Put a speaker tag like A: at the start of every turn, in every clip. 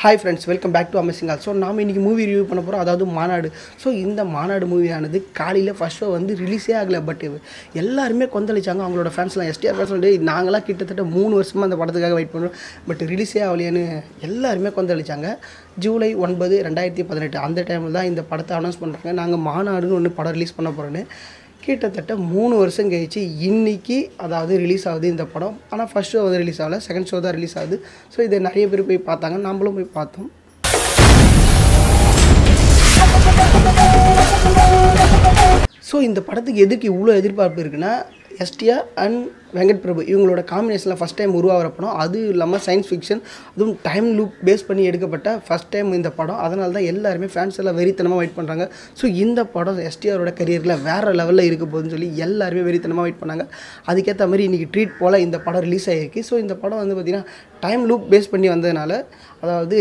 A: hi friends welcome back to amazing all so நாம் இன்றைக்கி movie review பண்ண போகிறோம் அதாவது மாநாடு ஸோ இந்த மாநாடு மூவியானது காலையில் ஃபர்ஸ்ட் ஷோ வந்து ரிலீஸே ஆகலை பட் எல்லாருமே கொந்தளிச்சாங்க அவங்களோட ஃபேன்ஸ்லாம் எஸ்டிஆர் ஃபேன்ஸ் வந்து நாங்களாம் கிட்டத்தட்ட மூணு வருஷமாக அந்த படத்துக்காக வெயிட் பண்ணுறோம் பட் ரிலீஸே ஆகலையான்னு எல்லாருமே கொந்தளிச்சாங்க ஜூலை ஒன்பது ரெண்டாயிரத்தி பதினெட்டு அந்த டைமில் தான் இந்த படத்தை அனௌன்ஸ் பண்ணுறாங்க நாங்கள் மாநாடுன்னு ஒன்று படம் ரிலீஸ் பண்ண போகிறோன்னு கிட்டத்தட்ட மூணு வருஷம் கழிச்சு இன்னைக்கு அதாவது ரிலீஸ் ஆகுது இந்த படம் ஆனால் ஃபர்ஸ்ட் ஷோ வந்து ரிலீஸ் ஆகல செகண்ட் ஷோ தான் ரிலீஸ் ஆகுது ஸோ இதை நிறைய பேர் போய் பார்த்தாங்க நம்மளும் போய் பார்த்தோம் ஸோ இந்த படத்துக்கு எதுக்கு இவ்வளோ எதிர்பார்ப்பு இருக்குன்னா எஸ்டிஆர் அண்ட் வெங்கட் பிரபு இவங்களோட காம்பினேஷனில் ஃபஸ்ட் டைம் உருவாகிற படம் அது இல்லாமல் சயின்ஸ் ஃபிக்ஷன் அதுவும் டைம் லூப் பேஸ் பண்ணி எடுக்கப்பட்ட ஃபஸ்ட் டைம் இந்த படம் அதனால தான் எல்லாருமே ஃபேன்ஸ் எல்லாம் வெறித்தனமாக வெயிட் பண்ணுறாங்க ஸோ இந்த படம் எஸ்டிஆரோட கரியரில் வேறு லெவலில் இருக்க போகுதுன்னு சொல்லி எல்லாருமே வெறித்தனமாக வெயிட் பண்ணாங்க அதுக்கேற்ற மாதிரி இன்றைக்கி ட்ரீட் போல் இந்த படம் ரிலீஸ் ஆகிருக்கு ஸோ இந்த படம் வந்து பார்த்திங்கன்னா டைம் லூப் பேஸ் பண்ணி வந்ததுனால அதாவது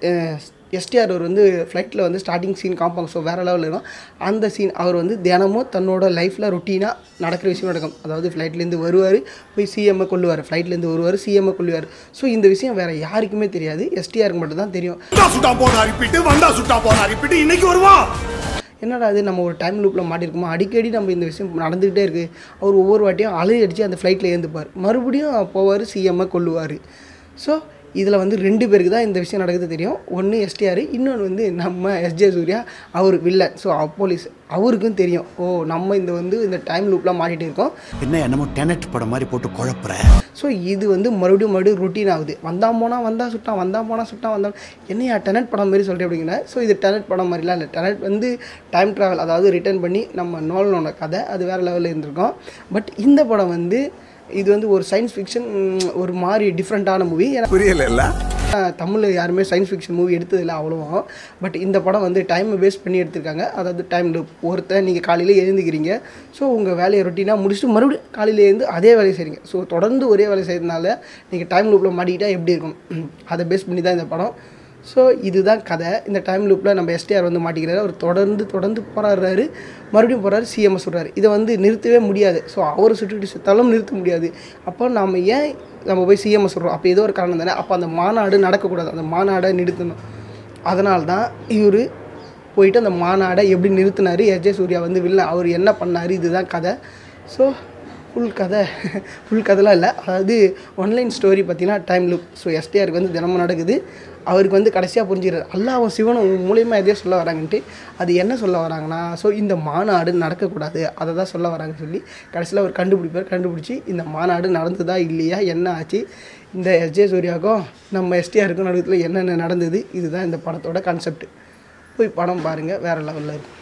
A: எஸ்டிஆர் அவர் வந்து ஃப்ளைட்டில் வந்து ஸ்டார்டிங் சீன் காம்பாங்க ஸோ வேறு லெவலில் இருக்கும் அந்த சீன் அவர் வந்து தினமும் தன்னோட லைஃப்பில் ரொட்டீனாக நடக்கிற விஷயம் நடக்கும் அதாவது ஃப்ளைட்லேருந்து வருவார் போய் சிஎம்ஐ கொள்ளுவார் ஃப்ளைட்லேருந்து வருவார் சிஎம்ஐ கொள்ளுவார் ஸோ இந்த விஷயம் வேறு யாருக்குமே தெரியாது எஸ்டிஆருக்கு மட்டும் தான் தெரியும்
B: வந்தா சுட்டா போனா ரிப்பீட் வந்தா சுட்டா போனா ரிப்பீட் இன்னைக்கு வருவான்
A: என்னடா அது நம்ம ஒரு டைம் லூப்பில் மாட்டிருக்கோமா அடிக்கடி நம்ம இந்த விஷயம் நடந்துக்கிட்டே இருக்குது அவர் ஒவ்வொரு வாட்டியும் அலை அடித்து அந்த ஃப்ளைட்டில் ஏந்துப்பார் மறுபடியும் போவார் சிஎம்ஐ கொள்ளுவார் ஸோ இதில் வந்து ரெண்டு பேருக்கு தான் இந்த விஷயம் நடக்குது தெரியும் ஒன்று எஸ்டிஆர் இன்னொன்று வந்து நம்ம எஸ்ஜே சூர்யா அவர் வில்லன் ஸோ போலீஸ் அவருக்கும் தெரியும் ஓ நம்ம இந்த வந்து இந்த டைம் லூப்லாம் மாட்டிகிட்டு இருக்கோம்
B: என்ன என்னமோ டெனட் படம் மாதிரி போட்டு குழப்புற
A: ஸோ இது வந்து மறுபடியும் மறுபடியும் ருட்டீன் ஆகுது வந்தான் போனால் வந்தா சுட்டான் வந்தான் போனால் சுட்டான் வந்தான் என்னையா டெனட் படம் மாதிரி சொல்கிறேன் அப்படிங்கிற ஸோ இது டெனட் படம் மாதிரிலாம் இல்லை டெனட் வந்து டைம் ட்ராவல் அதாவது ரிட்டர்ன் பண்ணி நம்ம நோலனோட கதை அது வேறு லெவலில் இருந்திருக்கும் பட் இந்த படம் வந்து இது வந்து ஒரு சயின்ஸ் ஃபிக்ஷன் ஒரு மாதிரி டிஃப்ரெண்ட்டான மூவி ஏன்னா
B: புரியல
A: தமிழில் யாருமே சயின்ஸ் ஃபிக்ஷன் மூவி எடுத்ததில்ல அவ்வளோவா பட் இந்த படம் வந்து டைமை வேஸ்ட் பண்ணி எடுத்திருக்காங்க அதாவது டைம் ஒருத்தர் நீங்கள் காலையில் எழுந்துக்கிறீங்க ஸோ உங்கள் வேலையை ரொட்டீனாக முடிச்சுட்டு மறுபடியும் காலையில் எழுந்து அதே வேலையை செய்றீங்க ஸோ தொடர்ந்து ஒரே வேலை செய்யறதுனால நீங்கள் டைம் லூப்பில் மாட்டிக்கிட்டால் எப்படி இருக்கும் அதை பேஸ் பண்ணி தான் இந்த படம் ஸோ இதுதான் கதை இந்த டைம் லூப்பில் நம்ம எஸ்டிஆர் வந்து மாட்டிக்கிறாரு அவர் தொடர்ந்து தொடர்ந்து போராடுறாரு மறுபடியும் போகிறாரு சிஎம்ஐ சொல்கிறாரு இதை வந்து நிறுத்தவே முடியாது ஸோ அவர் சுட்டுட்டு செத்தாலும் நிறுத்த முடியாது அப்போ நாம் ஏன் நம்ம போய் சிஎம்ஐ சொல்கிறோம் அப்போ ஏதோ ஒரு காரணம் தானே அப்போ அந்த மாநாடு நடக்கக்கூடாது அந்த மாநாடை நிறுத்தணும் அதனால தான் இவர் போயிட்டு அந்த மாநாடை எப்படி நிறுத்தினார் எஜே சூர்யா வந்து வில்ல அவர் என்ன பண்ணார் இதுதான் கதை ஸோ ஃபுல் கதை ஃபுல் கதைலாம் இல்லை அதாவது ஒன்லைன் ஸ்டோரி பார்த்தீங்கன்னா டைம் லுக் ஸோ எஸ்டிஆருக்கு வந்து தினமும் நடக்குது அவருக்கு வந்து கடைசியாக புரிஞ்சுக்கிறார் அல்லாவும் சிவனும் மூலியமாக எதையோ சொல்ல வராங்கன்ட்டு அது என்ன சொல்ல வராங்கன்னா ஸோ இந்த மாநாடு நடக்கக்கூடாது அதை தான் சொல்ல வராங்கன்னு சொல்லி கடைசியில் அவர் கண்டுபிடிப்பார் கண்டுபிடிச்சி இந்த மாநாடு நடந்ததா இல்லையா என்ன ஆச்சு இந்த எஸ்ஜே சூர்யாவுக்கும் நம்ம எஸ்டிஆருக்கும் நடுவில் என்னென்ன நடந்தது இதுதான் இந்த படத்தோட கான்செப்ட் போய் படம் பாருங்கள் வேறு லெவலில் இருக்கும்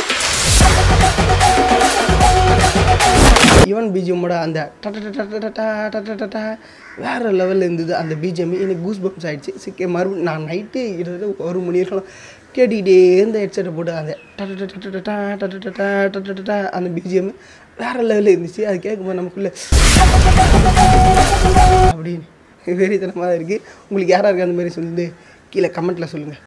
A: ஈவன் பிஜிஎம்மோட அந்த டட்டா வேறு லெவலில் இருந்தது அந்த பிஜிஎம் எனக்கு கூஸ் பம்ப்ஸ் ஆகிடுச்சு சிக்க மறுபடியும் நான் நைட்டு கிட்டத்தட்ட ஒரு மணி இருக்கலாம் கேட்டுக்கிட்டே இருந்த ஹெட்செட்டை போட்டு அந்த டட்டா அந்த பிஜிஎம் வேறு லெவலில் இருந்துச்சு அது கேட்கும்போது நமக்குள்ளே அப்படின்னு வெறித்தனமாக இருக்குது உங்களுக்கு யாராக இருக்குது அந்த மாதிரி சொல்லுது கீழே கமெண்ட்டில் சொல்லுங்கள்